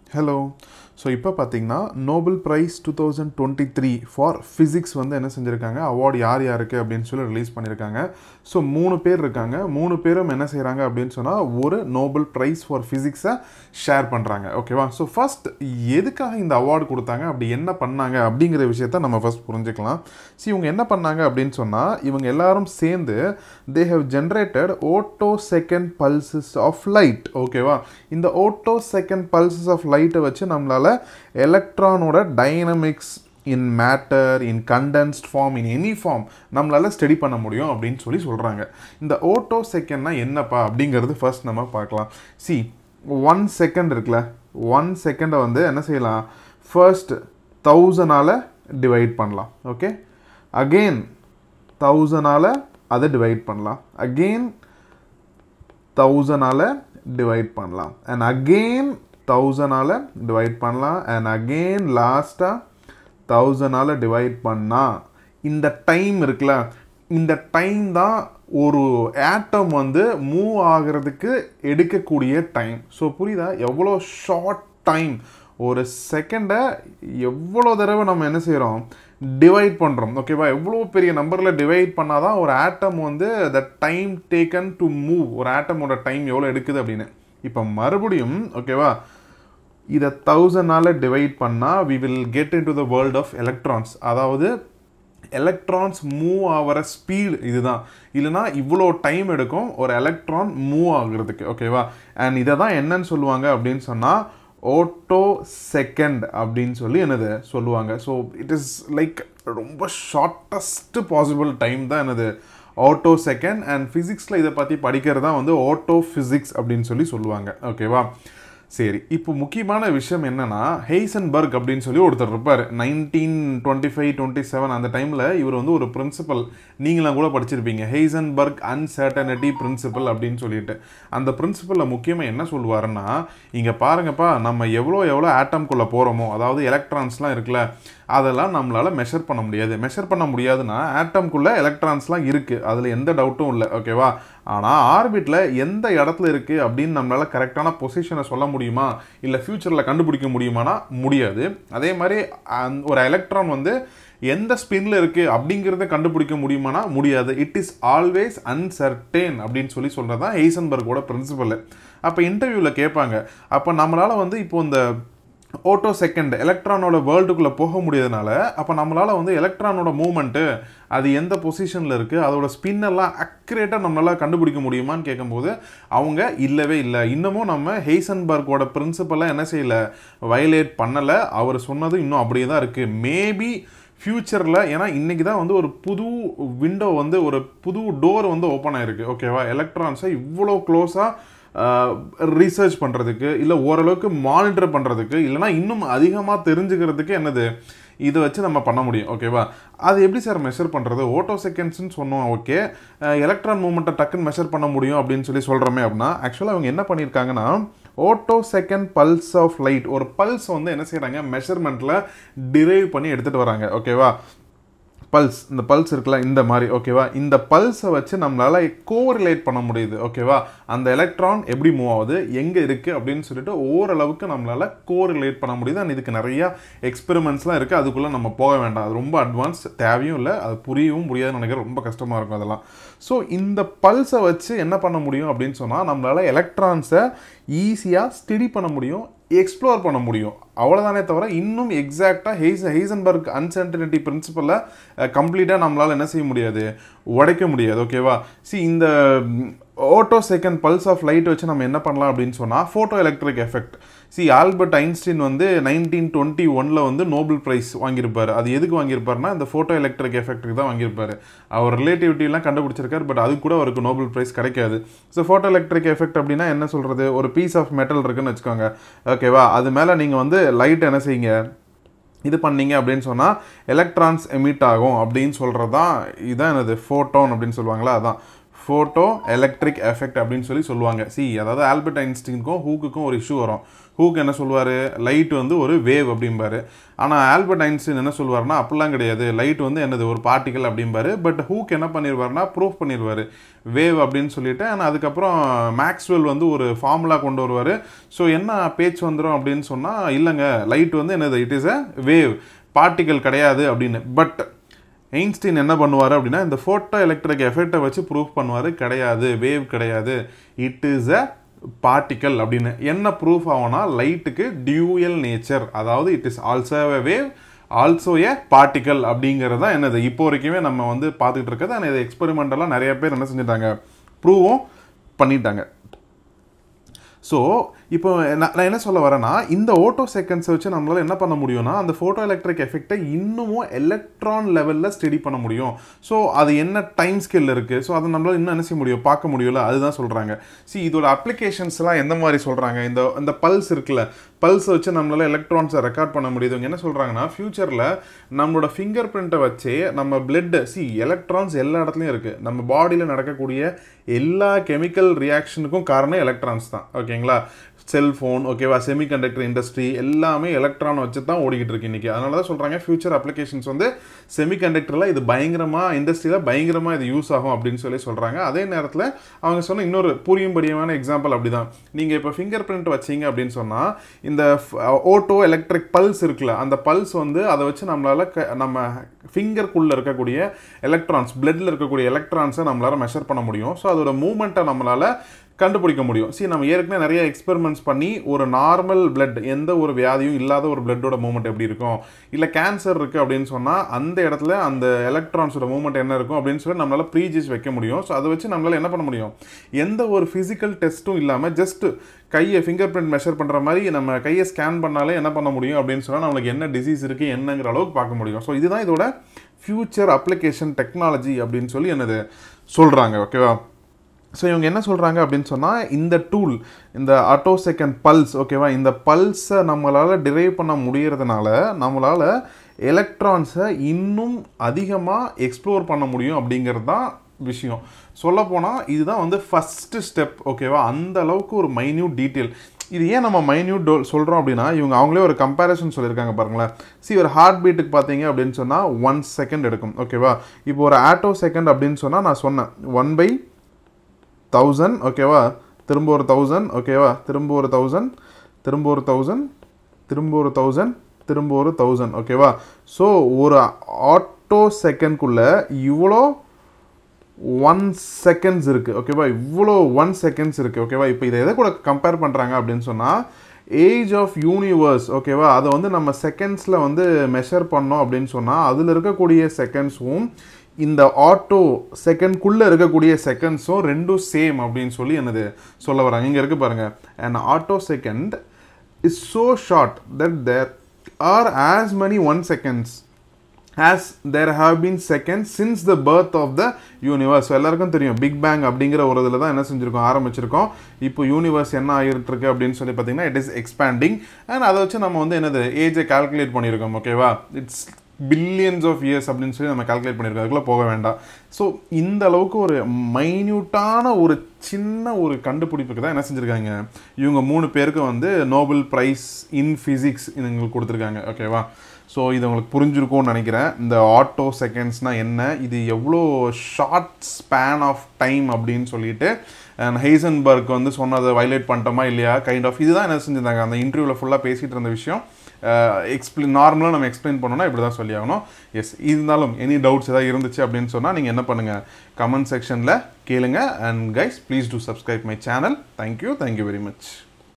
hello so இப்போ பார்த்தீங்கன்னா Nobel prize two thousand twenty three for physics வந்து என்ன செஞ்சுருக்காங்க அவார்டு யார் யாருக்கு அப்படின்னு சொல்லி ரிலீஸ் பண்ணியிருக்காங்க ஸோ மூணு பேர் இருக்காங்க மூணு பேரும் என்ன செய்கிறாங்க அப்படின்னு சொன்னால் ஒரு நோபல் ப்ரைஸ் ஃபார் ஃபிசிக்ஸை ஷேர் பண்ணுறாங்க ஓகேவா ஸோ ஃபஸ்ட் எதுக்காக இந்த அவார்டு கொடுத்தாங்க அப்படி என்ன பண்ணாங்க அப்படிங்கிற விஷயத்த நம்ம ஃபஸ்ட் புரிஞ்சுக்கலாம் ஸோ இவங்க என்ன பண்ணாங்க அப்படின்னு சொன்னால் இவங்க எல்லாரும் சேர்ந்து they have generated attosecond pulses of light ஓகேவா இந்த ஓட்டோ செகண்ட் பல்சஸ் ஆஃப் லைட்டை வச்சு நம்மளால் எலக்ட்ரானோட dynamics in matter in condensed form in any form நம்மளால் ஸ்டடி பண்ண முடியும் அப்படின்னு சொல்லி சொல்கிறாங்க இந்த ஓட்டோ செகண்ட்னா என்னப்பா அப்படிங்கிறது ஃபர்ஸ்ட் நம்ம பார்க்கலாம் சி ஒன் செகண்ட் இருக்குல்ல ஒன் செகண்டை வந்து என்ன செய்யலாம் ஃபர்ஸ்ட் தௌசண்டால் டிவைட் பண்ணலாம் ஓகே அகெயின் தௌசண்டால் அதை டிவைட் பண்ணலாம் அகெயின் தௌசண்டால் டிவைட் பண்ணலாம் அண்ட் அகெயின் தௌசண்டால் டிவைட் பண்ணலாம் அண்ட் அகெயின் லாஸ்ட்டாக தௌசண்டால் டிவைட் பண்ணால் இந்த டைம் இருக்குல்ல இந்த டைம் தான் ஒரு ஆட்டம் வந்து மூவ் ஆகிறதுக்கு எடுக்கக்கூடிய டைம் ஸோ புரியுதா எவ்வளோ ஷார்ட் டைம் ஒரு செகண்டை எவ்வளோ தடவை நம்ம என்ன செய்கிறோம் டிவைட் பண்ணுறோம் ஓகேவா எவ்வளோ பெரிய நம்பரில் டிவைட் பண்ணால் தான் ஒரு ஆட்டம் வந்து the time taken to move ஒரு ஆட்டமோட டைம் எவ்வளோ எடுக்குது அப்படின்னு இப்போ மறுபடியும் ஓகேவா இதை தௌசண்டால் டிவைட் பண்ணால் we will get into the world of electrons அதாவது எலக்ட்ரான்ஸ் மூவ் ஆகிற ஸ்பீடு இதுதான் இல்லைனா இவ்வளோ டைம் எடுக்கும் ஒரு எலக்ட்ரான் மூவ் ஆகுறதுக்கு ஓகேவா அண்ட் இதை தான் என்னன்னு சொல்லுவாங்க அப்படின்னு சொன்னால் ஓட்டோ செகண்ட் அப்படின்னு சொல்லி என்னது சொல்லுவாங்க ஸோ இட் இஸ் லைக் ரொம்ப ஷார்ட்டஸ்ட் பாசிபிள் டைம் தான் என்னது ஆட்டோ செகண்ட் அண்ட் ஃபிசிக்ஸில் இதை பற்றி படிக்கிறது தான் வந்து ஆட்டோ ஃபிசிக்ஸ் அப்படின்னு சொல்லி சொல்லுவாங்க ஓகேவா சரி இப்போ முக்கியமான விஷயம் என்னன்னா ஹெய்சன்பர்க் அப்படின்னு சொல்லி ஒருத்தர் இருப்பார் nineteen twenty five twenty seven அந்த டைமில் இவர் வந்து ஒரு பிரின்சிபல் நீங்களாம் கூட படிச்சிருப்பீங்க ஹெய்சன்பர்க் அன்சர்டனிட்டி பிரின்சிபல் அப்படின்னு சொல்லிட்டு அந்த பிரின்சிபலில் முக்கியமாக என்ன சொல்லுவாருன்னா இங்கே பாருங்கப்பா நம்ம எவ்வளோ எவ்வளோ ஆட்டம்குள்ளே போகிறோமோ அதாவது எலக்ட்ரான்ஸ்லாம் இருக்குல்ல அதெல்லாம் நம்மளால் மெஷர் பண்ண முடியாது மெஷர் பண்ண முடியாதுன்னா ஆட்டம்குள்ளே எலக்ட்ரான்ஸ்லாம் இருக்குது அதில் எந்த டவுட்டும் இல்லை ஓகேவா ஆனால் ஆர்பிட்டில் எந்த இடத்துல இருக்குது அப்படின்னு நம்மளால் கரெக்டான பொசிஷனை சொல்ல முடியுமா இல்லை ஃப்யூச்சரில் கண்டுபிடிக்க முடியுமானா முடியாது அதே மாதிரி ஒரு எலக்ட்ரான் வந்து எந்த ஸ்பின்ல இருக்கு அப்படிங்கிறத கண்டுபிடிக்க முடியுமானா முடியாது இட் இஸ் ஆல்வேஸ் அன்சர்டேன் அப்படின்னு சொல்லி சொல்கிறது தான் ஹெய்சன்பர்கோட பிரின்சிபல் அப்போ இன்டர்வியூவில் கேட்பாங்க அப்போ நம்மளால் வந்து இப்போ இந்த ஓட்டோ செகண்ட் எலக்ட்ரானோட வேர்ல்டுக்குள்ளே போக முடியாதனால அப்போ நம்மளால் வந்து எலக்ட்ரானோட மூமெண்ட்டு அது எந்த பொசிஷனில் இருக்குது அதோட ஸ்பின்னெல்லாம் அக்யூரேட்டாக நம்மளால் கண்டுபிடிக்க முடியுமான்னு கேட்கும்போது அவங்க இல்லவே இல்லை இன்னமும் நம்ம ஹெய்சன்பர்கோட பிரின்சிபலாக என்ன செய்யலை வயலேட் பண்ணலை அவர் சொன்னது இன்னும் அப்படியே தான் இருக்குது மேபி ஃப்யூச்சரில் ஏன்னா இன்றைக்கி தான் வந்து ஒரு புது விண்டோ வந்து ஒரு புது டோர் வந்து ஓப்பன் ஆயிருக்கு ஓகேவா எலக்ட்ரான்ஸை இவ்வளோ க்ளோஸாக ரீசர்ச் பண்ணுறதுக்கு இல்லை ஓரளவுக்கு மானிட்டர் பண்ணுறதுக்கு இல்லைனா இன்னும் அதிகமாக தெரிஞ்சுக்கிறதுக்கு என்னது இதை வச்சு நம்ம பண்ண முடியும் ஓகேவா அது எப்படி சார் மெஷர் பண்ணுறது ஓட்டோ செகண்ட்ஸ்னு சொன்னோம் ஓகே எலக்ட்ரான் மூமெண்ட்டை டக்குன்னு மெஷர் பண்ண முடியும் அப்படின்னு சொல்லி சொல்கிறோமே அப்படின்னா ஆக்சுவலாக அவங்க என்ன பண்ணியிருக்காங்கன்னா attosecond pulse of light ஒரு பல்ஸ் வந்து என்ன செய்கிறாங்க மெஷர்மெண்ட்டில் டிரைவ் பண்ணி எடுத்துகிட்டு வராங்க ஓகேவா பல்ஸ் இந்த பல்ஸ் இருக்குல்ல இந்த மாதிரி ஓகேவா இந்த பல்ஸை வச்சு நம்மளால் கோரிலேட் பண்ண முடியுது ஓகேவா அந்த எலக்ட்ரான் எப்படி மூவ் ஆகுது எங்கே இருக்குது அப்படின்னு சொல்லிட்டு ஓரளவுக்கு நம்மளால் கோரிலேட் பண்ண முடியுது அண்ட் இதுக்கு நிறையா எக்ஸ்பெரிமெண்ட்ஸ்லாம் இருக்குது அதுக்குள்ளே நம்ம போக வேண்டாம் அது ரொம்ப அட்வான்ஸ் தேவையும் இல்லை அது புரியவும் முடியாதுன்னு நினைக்கிறேன் ரொம்ப கஷ்டமாக இருக்கும் அதெல்லாம் ஸோ இந்த பல்ஸை வச்சு என்ன பண்ண முடியும் அப்படின்னு சொன்னால் நம்மளால் எலக்ட்ரான்ஸை ஈஸியாக ஸ்டடி பண்ண முடியும் எக்ஸ்ப்ளோர் பண்ண முடியும் அவ்வளோதானே தவிர இன்னும் எக்ஸாக்டாக ஹெய்ஸ் ஹெய்சன்பர்க் அன்சர்டனிட்டி பிரின்சிபலில் கம்ப்ளீட்டாக நம்மளால் என்ன செய்ய முடியாது உடைக்க முடியாது ஓகேவா சி இந்த attosecond pulse of light வச்சு நம்ம என்ன பண்ணலாம் அப்படின்னு சொன்னால் photoelectric effect see Albert Einstein வந்து நைன்டீன் டுவெண்ட்டி ஒனில் வந்து நோபல் ப்ரைஸ் வாங்கியிருப்பார் அது எதுக்கு வாங்கியிருப்பாருனா இந்த ஃபோட்டோ எலக்ட்ரிக் எஃபெக்ட்டுக்கு தான் வாங்கியிருப்பார் அவர் ரிலேட்டிவிட்டிலாம் கண்டுபிடிச்சிருக்காரு பட் அது கூட அவருக்கு நோபல் ப்ரைஸ் கிடைக்காது ஸோ ஃபோட்டோ எலக்ட்ரிக் எஃபெக்ட் அப்படின்னா என்ன சொல்கிறது ஒரு பீஸ் ஆஃப் மெட்டல் இருக்குன்னு வச்சுக்கோங்க ஓகேவா அது மேலே நீங்கள் வந்து லைட் என்ன செய்யுங்க இது பண்ணீங்க அப்படின்னு சொன்னால் எலக்ட்ரான்ஸ் எமிட் ஆகும் அப்படின்னு சொல்கிறது தான் இதுதான் என்னது ஃபோட்டோன் அப்படின்னு சொல்லுவாங்களா அதான் ஃபோட்டோ எலக்ட்ரிக் எஃபெக்ட் அப்படின்னு சொல்லி சொல்லுவாங்க சி அதாவது ஆல்பர்ட் ஐன்ஸ்டீனுக்கும் ஹூக்குக்கும் ஒரு இஷ்யூ வரும் ஹூக் என்ன சொல்லுவார் லைட் வந்து ஒரு வேவ் அப்படிம்பாரு ஆனால் ஆல்பர்ட் ஐன்ஸ்டைன் என்ன சொல்லுவார்னா அப்படிலாம் கிடையாது லைட் வந்து என்னது ஒரு பார்ட்டிக்கல் அப்படிம்பாரு பட் ஹூக் என்ன பண்ணிடுவார்னா ப்ரூஃப் பண்ணிடுவார் வேவ் அப்படின்னு சொல்லிட்டு and அதுக்கப்புறம் மேக்ஸ்வெல் வந்து ஒரு ஃபார்முலா கொண்டு வருவார் ஸோ என்ன பேச்சு வந்துடும் அப்படின்னு சொன்னால் இல்லைங்க லைட் வந்து என்னது it is a wave particle கிடையாது அப்படின்னு பட் எயின்ஸ்டீன் என்ன பண்ணுவார் அப்படின்னா இந்த ஃபோட்டோ எலக்ட்ரிக் எஃபெக்டை வச்சு ப்ரூஃப் பண்ணுவார் கிடையாது வேவ் கிடையாது இட் இஸ் அ பார்ட்டிக்கல் அப்படின்னு என்ன ப்ரூஃப் ஆகும்னா லைட்டுக்கு டியூயல் நேச்சர் அதாவது it is also a wave also a particle அப்படிங்கிறது தான் என்னது இப்போ வரைக்குமே நம்ம வந்து பார்த்துக்கிட்டு இருக்கிறது ஆனால் இது எக்ஸ்பெரிமெண்டெல்லாம் நிறைய பேர் என்ன செஞ்சுட்டாங்க ப்ரூவும் பண்ணிட்டாங்க ஸோ இப்போ நான் நான் என்ன சொல்ல வரேன்னா இந்த ஓட்டோ செகண்ட்ஸை வச்சு நம்மளால என்ன பண்ண முடியும்னா அந்த ஃபோட்டோ எலக்ட்ரிக் எஃபெக்டை இன்னமும் எலக்ட்ரான் லெவலில் ஸ்டடி பண்ண முடியும் ஸோ அது என்ன டைம் ஸ்கேல் இருக்குது ஸோ அதை நம்மளால இன்னும் என்ன செய்ய முடியும் பார்க்க முடியல அதுதான் சொல்கிறாங்க சி இதோட அப்ளிகேஷன்ஸ்லாம் எந்த மாதிரி சொல்கிறாங்க இந்த இந்த பல்ஸ் இருக்குல்ல பல்ஸை வச்சு நம்மளால எலக்ட்ரான்ஸை ரெக்கார்ட் பண்ண முடியுது இவங்க என்ன சொல்கிறாங்கன்னா ஃப்யூச்சரில் நம்மளோட ஃபிங்கர் பிரிண்ட்டை வச்சே நம்ம பிளட்டு சி எலக்ட்ரான்ஸ் எல்லா இடத்துலையும் இருக்குது நம்ம பாடியில் நடக்கக்கூடிய எல்லா கெமிக்கல் ரியாக்ஷனுக்கும் காரணம் எலக்ட்ரான்ஸ் தான் ஓகேங்களா செல்ஃபோன் ஓகேவா செமிகண்டக்டர் இண்டஸ்ட்ரி எல்லாமே எலக்ட்ரான் வச்சு தான் ஓடிக்கிட்டு இருக்கு இன்னைக்கு அதனால தான் சொல்கிறாங்க ஃபியூச்சர் அப்ளிகேஷன்ஸ் வந்து செமிகண்டக்டரில் இது பயங்கரமாக இண்டஸ்ட்ரியில் பயங்கரமாக இது யூஸ் ஆகும் அப்படின்னு சொல்லி சொல்கிறாங்க அதே நேரத்தில் அவங்க சொன்ன இன்னொரு புரியும்படியான எக்ஸாம்பிள் அப்படி தான் நீங்கள் இப்போ ஃபிங்கர் பிரிண்ட் வச்சீங்க அப்படின்னு சொன்னால் இந்த ஓட்டோ எலக்ட்ரிக் பல்ஸ் இருக்குல்ல அந்த பல்ஸ் வந்து அதை வச்சு நம்மளால க நம்ம ஃபிங்கருக்குள்ளே இருக்கக்கூடிய எலக்ட்ரான்ஸ் பிளட்டில் இருக்கக்கூடிய எலக்ட்ரான்ஸை நம்மளால மெஷர் பண்ண முடியும் ஸோ அதோட மூமெண்ட்டை நம்மளால கண்டுபிடிக்க முடியும் சரி நம்ம ஏற்கனவே நிறைய எக்ஸ்பெரிமெண்ட்ஸ் பண்ணி ஒரு நார்மல் பிளட் எந்த ஒரு வியாதியும் இல்லாத ஒரு பிளட்டோட மூமெண்ட் எப்படி இருக்கும் இல்லை கேன்சர் இருக்குது அப்படின்னு சொன்னால் அந்த இடத்துல அந்த எலக்ட்ரான்ஸோட மூமெண்ட் என்ன இருக்கும் அப்படின்னு சொல்லி நம்மளால ப்ரீஜிஸ் வைக்க முடியும் ஸோ அதை வச்சு நம்மளால என்ன பண்ண முடியும் எந்த ஒரு ஃபிசிக்கல் டெஸ்ட்டும் இல்லாமல் ஜஸ்ட் கையை ஃபிங்கர் பிரிண்ட் மெஷர் பண்ணுற மாதிரி நம்ம கையை ஸ்கேன் பண்ணாலே என்ன பண்ண முடியும் அப்படின்னு சொன்னால் நம்மளுக்கு என்ன டிசீஸ் இருக்குது என்னங்கிற அளவுக்கு பார்க்க முடியும் ஸோ இதுதான் இதோட ஃபியூச்சர் அப்ளிகேஷன் டெக்னாலஜி அப்படின்னு சொல்லி என்னது சொல்கிறாங்க ஓகேவா ஸோ இவங்க என்ன சொல்கிறாங்க அப்படின்னு சொன்னால் இந்த டூல் இந்த ஆட்டோ செகண்ட் பல்ஸ் ஓகேவா இந்த பல்ஸை நம்மளால் டிரைவ் பண்ண முடியறதுனால நம்மளால் எலக்ட்ரான்ஸை இன்னும் அதிகமாக எக்ஸ்ப்ளோர் பண்ண முடியும் அப்படிங்கிறது தான் விஷயம் சொல்லப்போனால் இதுதான் வந்து ஃபஸ்ட்டு ஸ்டெப் ஓகேவா அந்த அளவுக்கு ஒரு மைன்யூட் டீட்டெயில் இது ஏன் நம்ம மைன்யூட் டோ சொல்கிறோம் அப்படின்னா இவங்க அவங்களே ஒரு கம்பேரிசன் சொல்லியிருக்காங்க பாருங்களேன் சி ஒரு ஹார்ட் பீட்டுக்கு பார்த்தீங்க அப்படின்னு சொன்னால் ஒன் செகண்ட் எடுக்கும் ஓகேவா இப்போ ஒரு ஆட்டோ செகண்ட் அப்படின்னு சொன்னால் நான் சொன்னேன் ஒன் பை தௌசண்ட் ஓகேவா திரும்ப ஒரு தௌசண்ட் ஓகேவா திரும்ப ஒரு தௌசண்ட் திரும்ப ஒரு தௌசண்ட் திரும்ப ஒரு தௌசண்ட் திரும்ப ஒரு தௌசண்ட் ஓகேவா ஸோ ஒரு ஆட்டோ செகண்ட்குள்ளே இவ்வளோ ஒன் செகண்ட்ஸ் இருக்குது ஓகேவா இவ்வளோ ஒன் செகண்ட்ஸ் இருக்குது ஓகேவா இப்போ இதை எதை கூட கம்பேர் பண்ணுறாங்க அப்படின்னு சொன்னால் ஏஜ் ஆஃப் யூனிவர்ஸ் ஓகேவா அதை வந்து நம்ம செகண்ட்ஸில் வந்து மெஷர் பண்ணோம் அப்படின்னு சொன்னால் அதில் இருக்கக்கூடிய செகண்ட்ஸும் இந்த ஆட்டோ செகண்ட்குள்ளே இருக்கக்கூடிய செகண்ட்ஸும் ரெண்டும் சேம் அப்படின்னு சொல்லி என்னது சொல்ல வராங்க இங்கே இருக்கு பாருங்க and attosecond is so short that there are as many one seconds as there have been seconds since the birth of the universe so எல்லாருக்கும் தெரியும் பிக் பேங் அப்படிங்கிற ஒரு இதில் தான் என்ன செஞ்சுருக்கோம் ஆரம்பிச்சிருக்கோம் இப்போ யூனிவர்ஸ் என்ன ஆகிட்டு இருக்கு அப்படின்னு சொல்லி பார்த்தீங்கன்னா இட் இஸ் எக்ஸ்பேண்டிங் அண்ட் அதை வச்சு நம்ம வந்து என்னது ஏஜை கால்குலேட் பண்ணியிருக்கோம் ஓகேவா இட்ஸ் பில்லியன்ஸ் ஆஃப் இயர்ஸ் அப்படின்னு சொல்லி நம்ம கால்குலேட் பண்ணியிருக்கோம் அதுக்குள்ளே போக வேண்டாம் ஸோ இந்த அளவுக்கு ஒரு மைன்யூட்டான ஒரு சின்ன ஒரு கண்டுபிடிப்புக்கு தான் என்ன செஞ்சுருக்காங்க இவங்க மூணு பேருக்கு வந்து நோபல் ப்ரைஸ் இன் ஃபிசிக்ஸ் எங்களுக்கு கொடுத்துருக்காங்க ஓகேவா ஸோ இது உங்களுக்கு புரிஞ்சிருக்கும்னு நினைக்கிறேன் இந்த ஆட்டோ செகண்ட்ஸ்னால் என்ன இது எவ்வளோ ஷார்ட் ஸ்பேன் ஆஃப் டைம் அப்படின்னு சொல்லிட்டு அண்ட் ஹெய்சன்பர்க் வந்து சொன்னதை வைலேட் பண்ணிட்டோமா இல்லையா கைண்ட் ஆஃப் இதுதான் என்ன செஞ்சிருந்தாங்க அந்த இன்டர்வியூவில் ஃபுல்லாக பேசிகிட்டு இருந்த விஷயம் எக்ஸ்பிளைன் நார்மலாக நம்ம எக்ஸ்பிளைன் பண்ணோம்னா இப்படி தான் சொல்லி ஆகணும் எஸ் இருந்தாலும் எனி டவுட்ஸ் ஏதாவது இருந்துச்சு அப்படின்னு சொன்னால் நீங்கள் என்ன பண்ணுங்கள் கமெண்ட் செக்ஷனில் கேளுங்க and guys please do subscribe my channel thank you thank you very much